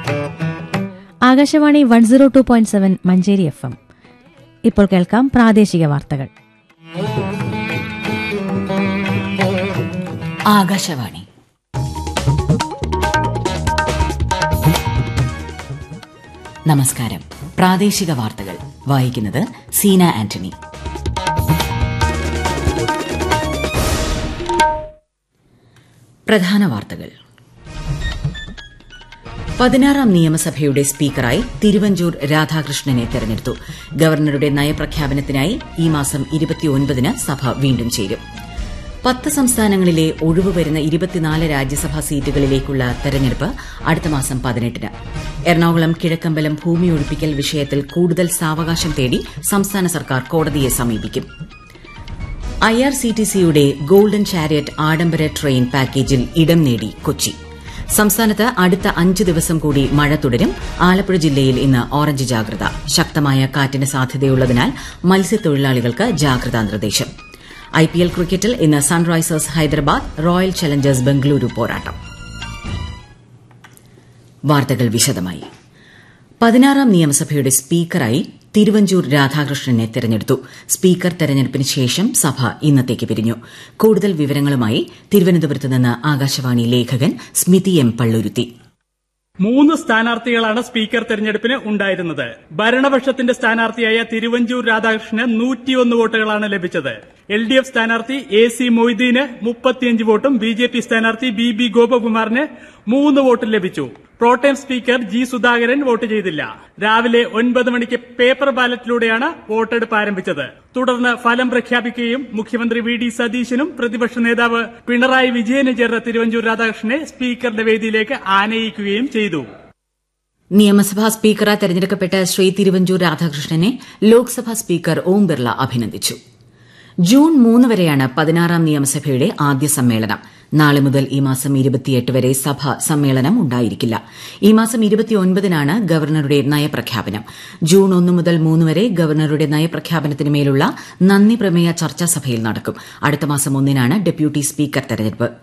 Akashvani one zero two point seven Manjeri F M ഇപ്പോൾ കേൾക്കാം പ്രാദേശിക വാർത്തകൾ ആകാശവാണി നമസ്കാരം പ്രാദേശിക വാർത്തകൾ വായിക്കുന്നത് സീന ആന്റണി പ്രധാന വാർത്തകൾ പതിനാറാം നിയമസഭയുടെ സ്പീക്കറായി തിരുവഞ്ചൂർ രാധാകൃഷ്ണനെ തെരഞ്ഞെടുത്തു ഗവർണറുടെ നയപ്രഖ്യാപനത്തിനായി ഈ മാസം ഇരുപത്തിയൊൻപതിന് സഭ വീണ്ടും ചേരും പത്ത് സംസ്ഥാനങ്ങളിലെ ഒഴിവ് വരുന്ന ഇരുപത്തിനാല് രാജ്യസഭാ സീറ്റുകളിലേക്കുള്ള തെരഞ്ഞെടുപ്പ് അടുത്ത മാസം പതിനെട്ടിന് എറണാകുളം കിഴക്കമ്പലം ഭൂമി ഒഴിപ്പിക്കൽ വിഷയത്തിൽ കൂടുതൽ സാവകാശം തേടി സംസ്ഥാന സർക്കാർ കോടതിയെ സമീപിക്കും ഐ ആർ സി ടി സിയുടെ ഗോൾഡൻ ചാരിയറ്റ് ആഡംബര ട്രെയിൻ പാക്കേജിൽ ഇടം നേടി കൊച്ചി സംസ്ഥാനത്ത് അടുത്ത അഞ്ച് ദിവസം കൂടി മഴ തുടരും ആലപ്പുഴ ജില്ലയിൽ ഇന്ന് ഓറഞ്ച് ജാഗ്രത ശക്തമായ കാറ്റിന് സാധ്യതയുള്ളതിനാൽ മത്സ്യത്തൊഴിലാളികൾക്ക് ജാഗ്രതാ നിർദ്ദേശം ഐപിഎൽ ക്രിക്കറ്റിൽ ഇന്ന് Sunrisers Hyderabad Royal Challengers Bengaluru പോരാട്ടം വാർത്തകൾ വിശദമായി പതിനാറാം നിയമസഭയുടെ സ്പീക്കറായി തിരുവഞ്ചൂർ രാധാകൃഷ്ണനെ തെരഞ്ഞെടുത്തു സ്പീക്കർ തെരഞ്ഞെടുപ്പിന് ശേഷം സഭ ഇന്നത്തേക്ക് പിരിഞ്ഞു കൂടുതൽ വിവരങ്ങളുമായി തിരുവനന്തപുരത്ത് നിന്ന് ആകാശവാണി ലേഖകൻ സ്മിതി എം പള്ളുരുത്തി മൂന്ന് സ്ഥാനാർത്ഥികളാണ് സ്പീക്കർ തെരഞ്ഞെടുപ്പിന് ഉണ്ടായിരുന്നത് ഭരണപക്ഷത്തിന്റെ സ്ഥാനാർത്ഥിയായ തിരുവഞ്ചൂർ രാധാകൃഷ്ണന് നൂറ്റിയൊന്ന് വോട്ടുകളാണ് ലഭിച്ചത് എൽ ഡി എഫ് സ്ഥാനാർത്ഥി എ സി മൊയ്തീന് മുപ്പത്തിയഞ്ച് വോട്ടും ബി ജെ പി സ്ഥാനാർത്ഥി ബി ബി ഗോപകുമാറിന് മൂന്ന് വോട്ടും ലഭിച്ചു protem speaker G Sudhakaran vote ചെയ്തില്ല രാവിലെ ഒൻപത് മണിക്ക് പേപ്പർ ബാലറ്റിലൂടെയാണ് വോട്ടെടുപ്പ് ആരംഭിച്ചത് തുടർന്ന് ഫലം പ്രഖ്യാപിക്കുകയും മുഖ്യമന്ത്രി വി ഡി സതീശനും പ്രതിപക്ഷ നേതാവ് പിണറായി വിജയനും ചേർന്ന തിരുവഞ്ചൂർ രാധാകൃഷ്ണനെ സ്പീക്കറുടെ വേദിയിലേക്ക് ആനയിക്കുകയും ചെയ്തു നിയമസഭാ സ്പീക്കറായി തെരഞ്ഞെടുക്കപ്പെട്ട ശ്രീ തിരുവഞ്ചൂർ രാധാകൃഷ്ണനെ ലോക്സഭാ സ്പീക്കർ ഓം ബിർള അഭിനന്ദിച്ചു ജൂൺ മൂന്ന് വരെയാണ് പതിനാറാം നിയമസഭയുടെ ആദ്യ സമ്മേളനം നാളെ മുതൽ ഈ മാസം ഇരുപത്തിയെട്ട് വരെ സഭ സമ്മേളനം ഉണ്ടായിരിക്കില്ല ഈ മാസം ഇരുപത്തിയൊൻപതിനാണ് ഗവർണറുടെ നയപ്രഖ്യാപനം ജൂൺ ഒന്ന് മുതൽ മൂന്ന് വരെ ഗവർണറുടെ നയപ്രഖ്യാപനത്തിന് മേലുള്ള നന്ദി പ്രമേയ ചർച്ചാ സഭയിൽ നടക്കും അടുത്ത മാസം ഒന്നിനാണ് ഡെപ്യൂട്ടി സ്പീക്കർ തെരഞ്ഞെടുപ്പ്